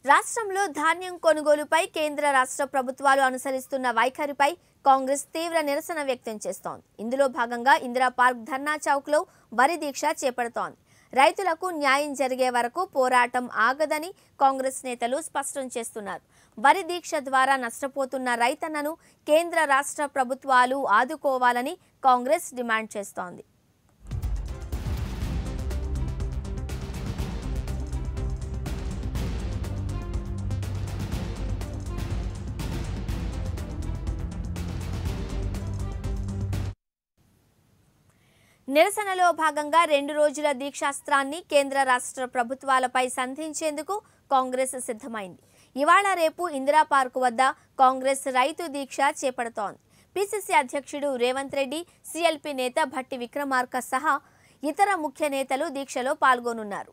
రాష్ట్రంలో ధాన్యం కొనుగోలుపై కేంద్ర రాష్ట్ర ప్రభుత్వాలు అనుసరిస్తున్న వైఖరిపై కాంగ్రెస్ తీవ్ర నిరసన వ్యక్తం చేస్తోంది ఇందులో భాగంగా ఇందిరా పార్క్ ధర్నా చౌక్ లో వరి దీక్ష చేపడుతోంది రైతులకు న్యాయం జరిగే వరకు పోరాటం ఆగదని కాంగ్రెస్ నేతలు స్పష్టం చేస్తున్నారు వరి దీక్ష ద్వారా నష్టపోతున్న రైతన్నను కేంద్ర రాష్ట్ర ప్రభుత్వాలు ఆదుకోవాలని కాంగ్రెస్ డిమాండ్ చేస్తోంది నిరసనలో భాగంగా రెండు రోజుల దీక్షాస్త్రాన్ని కేంద్ర రాష్ట్ర ప్రభుత్వాలపై సంధించేందుకు కాంగ్రెస్ సిద్ధమైంది ఇవాళ రేపు ఇందిరా పార్కు వద్ద కాంగ్రెస్ రైతు దీక్ష చేపడుతోంది పిసిసి అధ్యక్షుడు రేవంత్ రెడ్డి సిఎల్పి నేత భట్టి విక్రమార్క సహా ఇతర ముఖ్య నేతలు దీక్షలో పాల్గొనున్నారు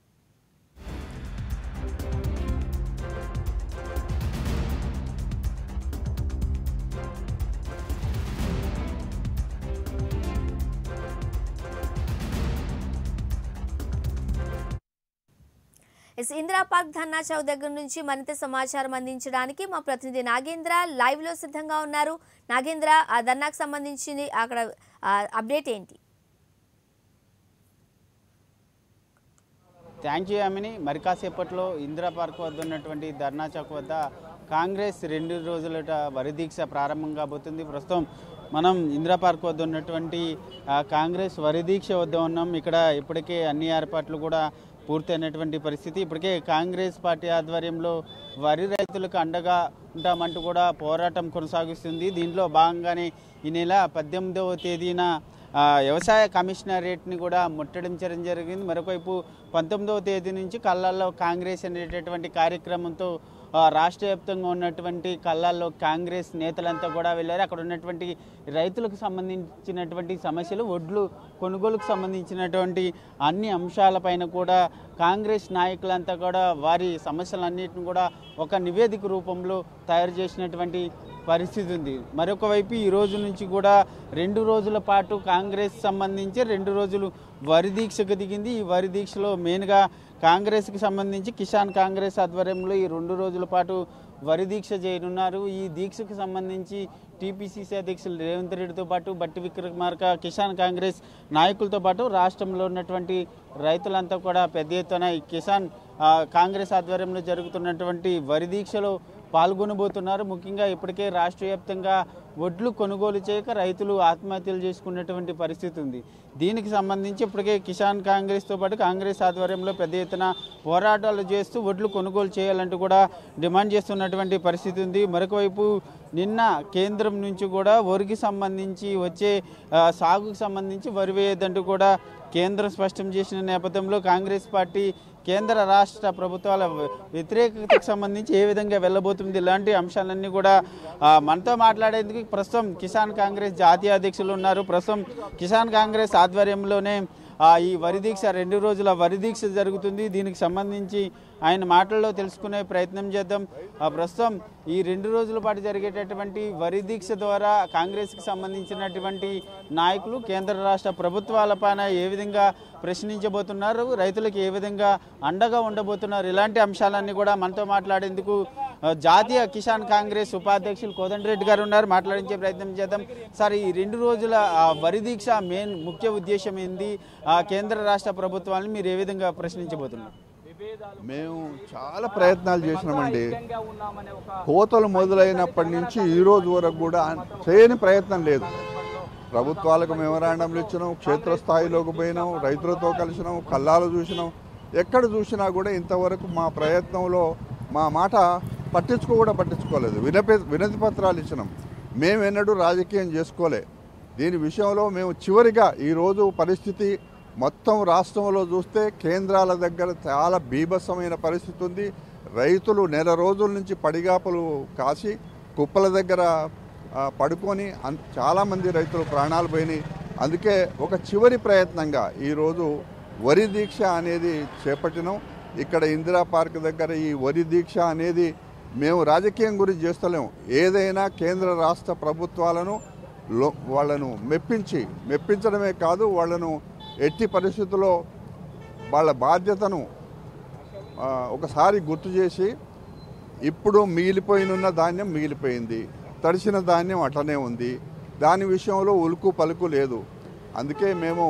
ఎస్ ఇందిరా పార్క్ ధర్నా చౌక్ దగ్గర నుంచి మరింత సమాచారం అందించడానికి మా ప్రతినిధి నాగేంద్ర లైవ్ లో సిద్ధంగా ఉన్నారు నాగేంద్ర ఆ ధర్నాకు సంబంధించి అక్కడ ఆ, అప్డేట్ ఏంటి థ్యాంక్ యూ అమిని మరి కాసేపట్లో ఇందిరా పార్క్ వద్ద ఉన్నటువంటి ధర్నా చౌక్ వద్ద కాంగ్రెస్ రెండు రోజుల వరి దీక్ష ప్రారంభం కాబోతుంది ప్రస్తుతం మనం ఇందిరా పార్క్ వద్ద ఉన్నటువంటి ఆ, కాంగ్రెస్ వరి దీక్ష వద్ద ఉన్నాం ఇక్కడ ఇప్పటికే అన్ని ఏర్పాట్లు కూడా పూర్తయినటువంటి పరిస్థితి ఇప్పటికే కాంగ్రెస్ పార్టీ ఆధ్వర్యంలో వరి రైతులకు అండగా ఉంటామంటూ కూడా పోరాటం కొనసాగిస్తుంది దీంట్లో భాగంగానే ఈ నెల పద్దెనిమిదవ తేదీన ఆ, వ్యవసాయ కమిషనరేట్ని కూడా ముట్టడించడం జరిగింది మరొకవైపు పంతొమ్మిదవ తేదీ నుంచి కళ్ళల్లో కాంగ్రెస్ అనేటటువంటి కార్యక్రమంతో ఆ, రాష్ట్ర వ్యాప్తంగా ఉన్నటువంటి కళ్ళల్లో కాంగ్రెస్ నేతలంతా కూడా వెళ్ళారు అక్కడ ఉన్నటువంటి రైతులకు సంబంధించినటువంటి సమస్యలు ఒడ్లు కొనుగోలుకు సంబంధించినటువంటి అన్ని అంశాలపైన కూడా కాంగ్రెస్ నాయకులంతా కూడా వారి సమస్యలన్నింటిని కూడా ఒక నివేదిక రూపంలో తయారు చేసినటువంటి పరిస్థితి ఉంది మరొక వైపు ఈ రోజు నుంచి కూడా రెండు రోజుల పాటు కాంగ్రెస్ సంబంధించి రెండు రోజులు వరి దీక్షకు దిగింది ఈ వరి దీక్షలో మెయిన్గా కాంగ్రెస్కి సంబంధించి కిసాన్ కాంగ్రెస్ ఆధ్వర్యంలో ఈ రెండు రోజుల పాటు వరి దీక్ష చేయనున్నారు ఈ దీక్షకు సంబంధించి టీపీసీసీ అధ్యక్షులు రేవంత్ రెడ్డితో పాటు బట్టి విక్రమార్క కిసాన్ కాంగ్రెస్ నాయకులతో పాటు రాష్ట్రంలో ఉన్నటువంటి రైతులంతా కూడా పెద్ద ఎత్తున ఈ కిసాన్ ఆ, కాంగ్రెస్ ఆధ్వర్యంలో జరుగుతున్నటువంటి వరి దీక్షలో పాల్గొనబోతున్నారు ముఖ్యంగా ఇప్పటికే రాష్ట్ర వ్యాప్తంగా వడ్లు కొనుగోలు చేయక రైతులు ఆత్మహత్యలు చేసుకున్నటువంటి పరిస్థితి ఉంది దీనికి సంబంధించి ఇప్పటికే కిసాన్ కాంగ్రెస్తో పాటు కాంగ్రెస్ ఆధ్వర్యంలో పెద్ద ఎత్తున పోరాటాలు చేస్తూ వడ్లు కొనుగోలు చేయాలంటూ కూడా డిమాండ్ చేస్తున్నటువంటి పరిస్థితి ఉంది మరొక వైపు నిన్న కేంద్రం నుంచి కూడా వరికి సంబంధించి వచ్చే ఆ, సాగుకు సంబంధించి వరి వేయద్దంటూ కూడా కేంద్రం స్పష్టం చేసిన నేపథ్యంలో కాంగ్రెస్ పార్టీ కేంద్ర రాష్ట్ర ప్రభుత్వాల వ్యతిరేకతకు సంబంధించి ఏ విధంగా వెళ్ళబోతుంది ఇలాంటి అంశాలన్నీ కూడా ఆ, మనతో మాట్లాడేందుకు ప్రస్తుతం కిసాన్ కాంగ్రెస్ జాతీయ అధ్యక్షులు ఉన్నారు ప్రస్తుతం కిసాన్ కాంగ్రెస్ ఆధ్వర్యంలోనే ఆ, ఈ వరి దీక్ష రెండు రోజుల వరి దీక్ష జరుగుతుంది దీనికి సంబంధించి ఆయన మాటల్లో తెలుసుకునే ప్రయత్నం చేద్దాం ఆ, ప్రస్తుతం ఈ రెండు రోజుల పాటు జరిగేటటువంటి వరి దీక్ష ద్వారా కాంగ్రెస్కి సంబంధించినటువంటి నాయకులు కేంద్ర రాష్ట్ర ప్రభుత్వాల పైన ఏ విధంగా ప్రశ్నించబోతున్నారు రైతులకు ఏ విధంగా అండగా ఉండబోతున్నారు ఇలాంటి అంశాలన్నీ కూడా మనతో మాట్లాడేందుకు ఆ, జాతీయ కిసాన్ కాంగ్రెస్ ఉపాధ్యక్షులు కోదండరెడ్డి గారు ఉన్నారు మాట్లాడించే ప్రయత్నం చేద్దాం సార్ ఈ రెండు రోజుల ఆ, వరి దీక్ష మెయిన్ ముఖ్య ఉద్దేశం ఏంది ఆ, కేంద్ర రాష్ట్ర ప్రభుత్వాలను మీరు ఏ విధంగా ప్రశ్నించబోతున్నారు మేము చాలా ప్రయత్నాలు చేసినామండి కోతలు మొదలైనప్పటి నుంచి ఈ రోజు వరకు కూడా చేయని ప్రయత్నం లేదు ప్రభుత్వాలకు మెమరాండంలు ఇచ్చినాం క్షేత్రస్థాయిలోకి పోయినాం రైతులతో కలిసినాం కల్లాలు చూసినాం ఎక్కడ చూసినా కూడా ఇంతవరకు మా ప్రయత్నంలో మా మాట పట్టించుకో కూడా పట్టించుకోలేదు వినపి వినతి పత్రాలు ఇచ్చినాం మేము ఎన్నడూ రాజకీయం చేసుకోలే దీని విషయంలో మేము చివరిగా ఈరోజు పరిస్థితి మొత్తం రాష్ట్రంలో చూస్తే కేంద్రాల దగ్గర చాలా బీభత్సమైన పరిస్థితి ఉంది రైతులు నెల రోజుల నుంచి పడిగాపులు కాసి కుప్పల దగ్గర ఆ, పడుకొని అన్ చాలామంది రైతులు ప్రాణాలు పోయినాయి అందుకే ఒక చివరి ప్రయత్నంగా ఈరోజు వరి దీక్ష అనేది చేపట్టినాం ఇక్కడ ఇందిరా పార్క్ దగ్గర ఈ వరి దీక్ష అనేది మేము రాజకీయం గురించి చేస్తలేము ఏదైనా కేంద్ర రాష్ట్ర ప్రభుత్వాలను లో వాళ్ళను మెప్పించి మెప్పించడమే కాదు వాళ్ళను ఎట్టి పరిస్థితుల్లో వాళ్ళ బాధ్యతను ఆ, ఒకసారి గుర్తు చేసి ఇప్పుడు మిగిలిపోయినున్న ధాన్యం మిగిలిపోయింది తడిసిన ధాన్యం అట్లనే ఉంది దాని విషయంలో ఉలుకు పలుకు లేదు అందుకే మేము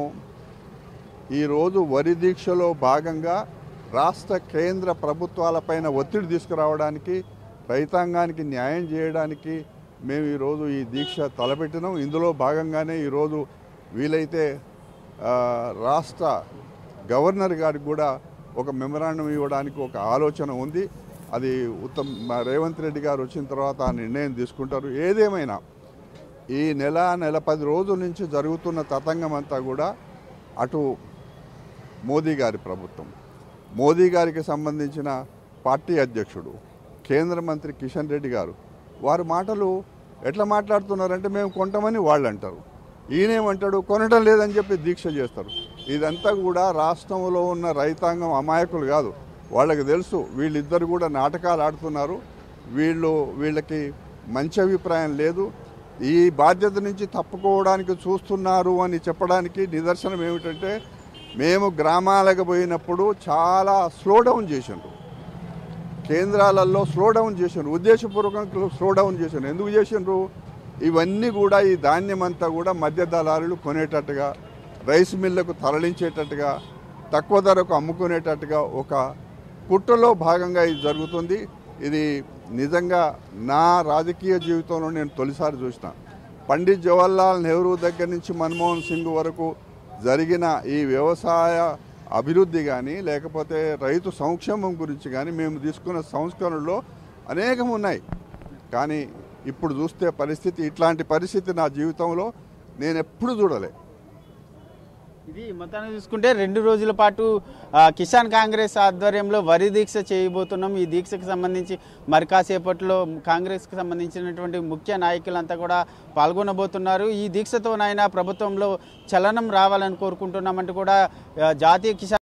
ఈరోజు వరి దీక్షలో భాగంగా రాష్ట్ర కేంద్ర ప్రభుత్వాలపైన ఒత్తిడి తీసుకురావడానికి రైతాంగానికి న్యాయం చేయడానికి మేము ఈరోజు ఈ దీక్ష తలపెట్టినాం ఇందులో భాగంగానే ఈరోజు వీలైతే ఆ, రాష్ట్ర గవర్నర్ గారికి కూడా ఒక మెమరాండం ఇవ్వడానికి ఒక ఆలోచన ఉంది అది ఉత్తమ్ మా రేవంత్ రెడ్డి గారు వచ్చిన తర్వాత ఆ నిర్ణయం తీసుకుంటారు ఏదేమైనా ఈ నెల నెల పది రోజుల నుంచి జరుగుతున్న తతంగం అంతా కూడా అటు మోదీ గారి ప్రభుత్వం మోదీ గారికి సంబంధించిన పార్టీ అధ్యక్షుడు కేంద్ర మంత్రి కిషన్ రెడ్డి గారు వారి మాటలు ఎట్లా మాట్లాడుతున్నారంటే మేము కొంటామని వాళ్ళు అంటారు ఈయనేమంటాడు కొనటం లేదని చెప్పి దీక్ష చేస్తారు ఇదంతా కూడా రాష్ట్రంలో ఉన్న రైతాంగం అమాయకులు కాదు వాళ్ళకి తెలుసు వీళ్ళిద్దరు కూడా నాటకాలు ఆడుతున్నారు వీళ్ళు వీళ్ళకి మంచి అభిప్రాయం లేదు ఈ బాధ్యత నుంచి తప్పుకోవడానికి చూస్తున్నారు అని చెప్పడానికి నిదర్శనం ఏమిటంటే మేము గ్రామాలకు పోయినప్పుడు చాలా స్లో డౌన్ చేసిండ్రు కేంద్రాలలో స్లో డౌన్ చేసిండ్రు ఉద్దేశపూర్వకంగా స్లో డౌన్ చేసిండ్రు ఎందుకు చేసిండ్రు ఇవన్నీ కూడా ఈ ధాన్యం అంతా కూడా మధ్య దళారులు కొనేటట్టుగా రైస్ మిల్లకు తరలించేటట్టుగా తక్కువ ధరకు అమ్ముకునేటట్టుగా ఒక కుట్రలో భాగంగా ఇది జరుగుతుంది ఇది నిజంగా నా రాజకీయ జీవితంలో నేను తొలిసారి చూసిన పండిత్ జవహర్లాల్ నెహ్రూ దగ్గర నుంచి మన్మోహన్ సింగ్ వరకు జరిగిన ఈ వ్యవసాయ అభివృద్ధి కానీ లేకపోతే రైతు సంక్షేమం గురించి కానీ మేము తీసుకున్న సంస్కరణలో అనేకం ఉన్నాయి కానీ ఇప్పుడు చూస్తే పరిస్థితి ఇట్లాంటి పరిస్థితి నా జీవితంలో నేను ఎప్పుడు చూడలే ఇది మొత్తాన్ని చూసుకుంటే రెండు రోజుల పాటు ఆ, కిసాన్ కాంగ్రెస్ ఆధ్వర్యంలో వరి దీక్ష చేయబోతున్నాం ఈ దీక్షకు సంబంధించి మరి కాసేపట్లో కాంగ్రెస్కి సంబంధించినటువంటి ముఖ్య నాయకులంతా కూడా పాల్గొనబోతున్నారు ఈ దీక్షతోనైనా ప్రభుత్వంలో చలనం రావాలని కోరుకుంటున్నామంటూ కూడా ఆ, జాతీయ కిసాన్